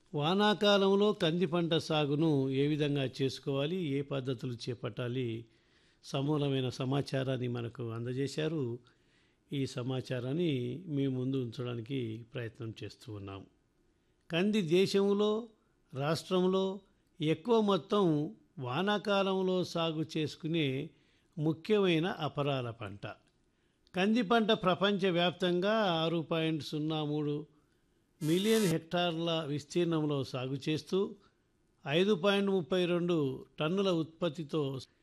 వానాకాలంలో కంది పంట సాగును ఏ విధంగా చేసుకోవాలి ఏ పద్ధతులు చేపట్టాలి సమూలమైన సమాచారాన్ని మనకు అందజేశారు ఈ సమాచారాన్ని మీ ముందు ఉంచడానికి ప్రయత్నం చేస్తూ ఉన్నాం కంది దేశంలో రాష్ట్రంలో ఎక్కువ మొత్తం వానాకాలంలో సాగు చేసుకునే ముఖ్యమైన అపరాల పంట కంది పంట ప్రపంచవ్యాప్తంగా ఆరు పాయింట్ సున్నా మూడు మిలియన్ హెక్టార్ల విస్తీర్ణంలో సాగు చేస్తూ ఐదు పాయింట్ ముప్పై రెండు టన్నుల ఉత్పత్తితో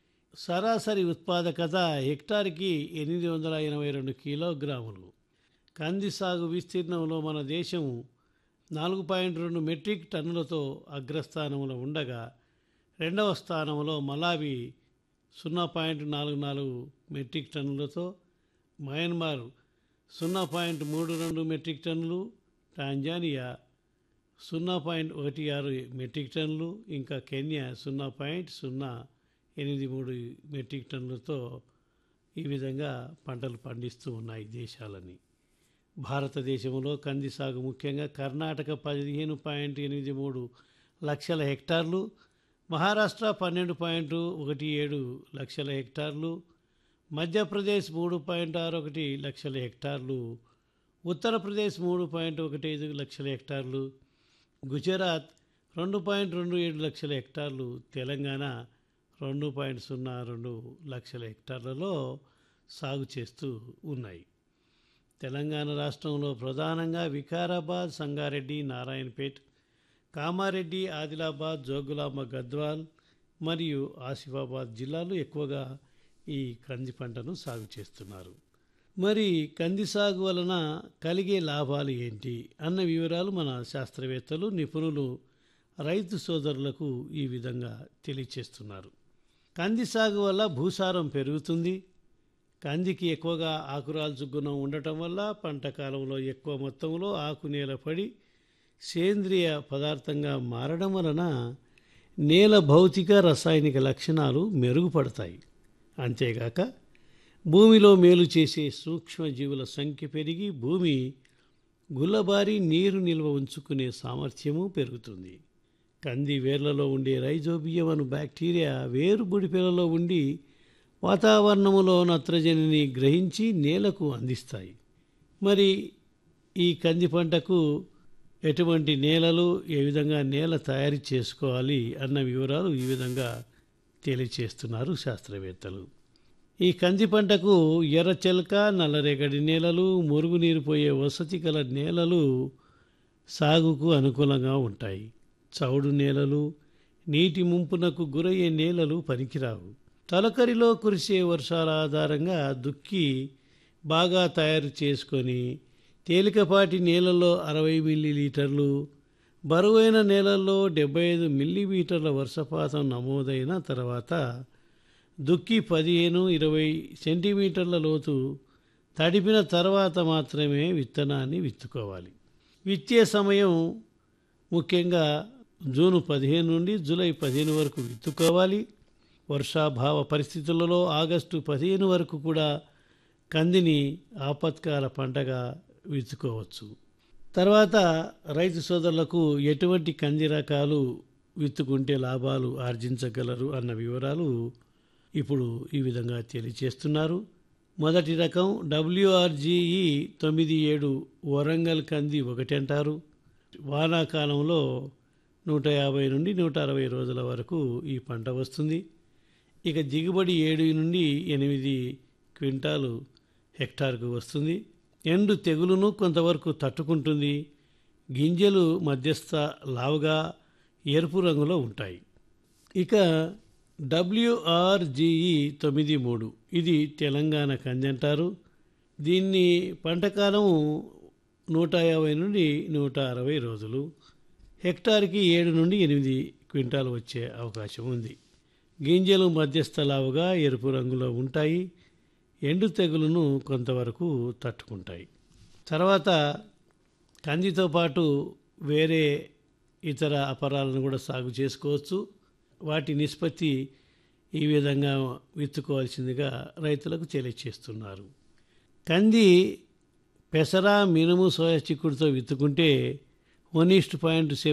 సరాసరి ఉత్పాదకత హెక్టార్కి ఎనిమిది వందల ఎనభై రెండు కిలోగ్రాములు కంది సాగు విస్తీర్ణంలో మన దేశం నాలుగు పాయింట్ రెండు మెట్రిక్ టన్నులతో అగ్రస్థానంలో ఉండగా రెండవ స్థానంలో మలావి సున్నా పాయింట్ నాలుగు నాలుగు మెట్రిక్ టన్నులతో మయన్మార్ సున్నా పాయింట్ మూడు రెండు మెట్రిక్ టన్నులు టాంజానియా సున్నా పాయింట్ ఒకటి ఆరు మెట్రిక్ టన్నులు ఇంకా కెన్యా సున్నా పాయింట్ సున్నా ఎనిమిది మూడు మెట్రిక్ టన్నులతో ఈ విధంగా పంటలు పండిస్తూ ఉన్నాయి దేశాలని భారతదేశంలో కంది సాగు ముఖ్యంగా కర్ణాటక పదిహేను పాయింట్ ఎనిమిది మూడు లక్షల హెక్టార్లు మహారాష్ట్ర పన్నెండు పాయింట్ ఒకటి ఏడు లక్షల హెక్టార్లు మధ్యప్రదేశ్ మూడు పాయింట్ ఆరు ఒకటి లక్షల హెక్టార్లు ఉత్తరప్రదేశ్ మూడు పాయింట్ ఒకటి ఐదు లక్షల హెక్టార్లు గుజరాత్ రెండు పాయింట్ రెండు ఏడు లక్షల హెక్టార్లు తెలంగాణ రెండు పాయింట్ సున్నా రెండు లక్షల హెక్టార్లలో సాగు చేస్తూ ఉన్నాయి తెలంగాణ రాష్ట్రంలో ప్రధానంగా వికారాబాద్ సంగారెడ్డి నారాయణపేట్ కామారెడ్డి ఆదిలాబాద్ జోగులాంబ గద్వాల్ మరియు ఆసిఫాబాద్ జిల్లాలు ఎక్కువగా ఈ కంది పంటను సాగు చేస్తున్నారు మరి కంది సాగు వలన కలిగే లాభాలు ఏంటి అన్న వివరాలు మన శాస్త్రవేత్తలు నిపుణులు రైతు సోదరులకు ఈ విధంగా తెలియచేస్తున్నారు కంది సాగు వల్ల భూసారం పెరుగుతుంది కందికి ఎక్కువగా ఆకురాల్చు గుణం ఉండటం వల్ల పంట కాలంలో ఎక్కువ మొత్తంలో ఆకు నేల పడి సేంద్రియ పదార్థంగా మారడం వలన నేల భౌతిక రసాయనిక లక్షణాలు మెరుగుపడతాయి అంతేగాక భూమిలో మేలు చేసే సూక్ష్మజీవుల సంఖ్య పెరిగి భూమి గుల్లబారి నీరు నిల్వ ఉంచుకునే సామర్థ్యము పెరుగుతుంది కంది వేర్లలో ఉండే రైజోబియం అను బ్యాక్టీరియా వేరు బుడిపెలలో ఉండి వాతావరణములో నత్రజనిని గ్రహించి నేలకు అందిస్తాయి మరి ఈ కంది పంటకు ఎటువంటి నేలలు ఏ విధంగా నేల తయారు చేసుకోవాలి అన్న వివరాలు ఈ విధంగా తెలియచేస్తున్నారు శాస్త్రవేత్తలు ఈ కంది పంటకు ఎర్రచెలక నల్లరేగడి నేలలు మురుగునీరు పోయే వసతి గల నేలలు సాగుకు అనుకూలంగా ఉంటాయి చౌడు నేలలు నీటి ముంపునకు గురయ్యే నేలలు పనికిరావు తొలకరిలో కురిసే వర్షాల ఆధారంగా దుక్కి బాగా తయారు చేసుకొని తేలికపాటి నేలల్లో అరవై మిల్లీలీటర్లు బరువైన నేలల్లో డెబ్బై ఐదు మిల్లీమీటర్ల వర్షపాతం నమోదైన తర్వాత దుక్కి పదిహేను ఇరవై సెంటీమీటర్ల లోతు తడిపిన తర్వాత మాత్రమే విత్తనాన్ని విత్తుకోవాలి విత్తే సమయం ముఖ్యంగా జూన్ పదిహేను నుండి జూలై పదిహేను వరకు విత్తుకోవాలి వర్షాభావ పరిస్థితులలో ఆగస్టు పదిహేను వరకు కూడా కందిని ఆపత్కాల పంటగా విత్తుకోవచ్చు తర్వాత రైతు సోదరులకు ఎటువంటి కంది రకాలు విత్తుకుంటే లాభాలు ఆర్జించగలరు అన్న వివరాలు ఇప్పుడు ఈ విధంగా తెలియచేస్తున్నారు మొదటి రకం డబ్ల్యూఆర్జీఈ తొమ్మిది ఏడు వరంగల్ కంది ఒకటి అంటారు వానాకాలంలో నూట యాభై నుండి నూట అరవై రోజుల వరకు ఈ పంట వస్తుంది ఇక దిగుబడి ఏడు నుండి ఎనిమిది క్వింటాలు హెక్టార్కు వస్తుంది ఎండు తెగులును కొంతవరకు తట్టుకుంటుంది గింజలు మధ్యస్థ లావుగా ఎరుపు రంగులో ఉంటాయి ఇక డబ్ల్యూఆర్జీఈ తొమ్మిది మూడు ఇది తెలంగాణ కంది అంటారు దీన్ని పంటకాలం నూట యాభై నుండి నూట అరవై రోజులు హెక్టార్కి ఏడు నుండి ఎనిమిది క్వింటాలు వచ్చే అవకాశం ఉంది గింజలు మధ్యస్థ లావుగా ఎరుపు రంగులో ఉంటాయి ఎండు తెగులును కొంతవరకు తట్టుకుంటాయి తర్వాత కందితో పాటు వేరే ఇతర అపరాలను కూడా సాగు చేసుకోవచ్చు వాటి నిష్పత్తి ఈ విధంగా విత్తుకోవాల్సిందిగా రైతులకు తెలియచేస్తున్నారు కంది పెసర మినుము సోయా చిక్కుడుతో విత్తుకుంటే వన్ ఈస్ట్ పాయింట్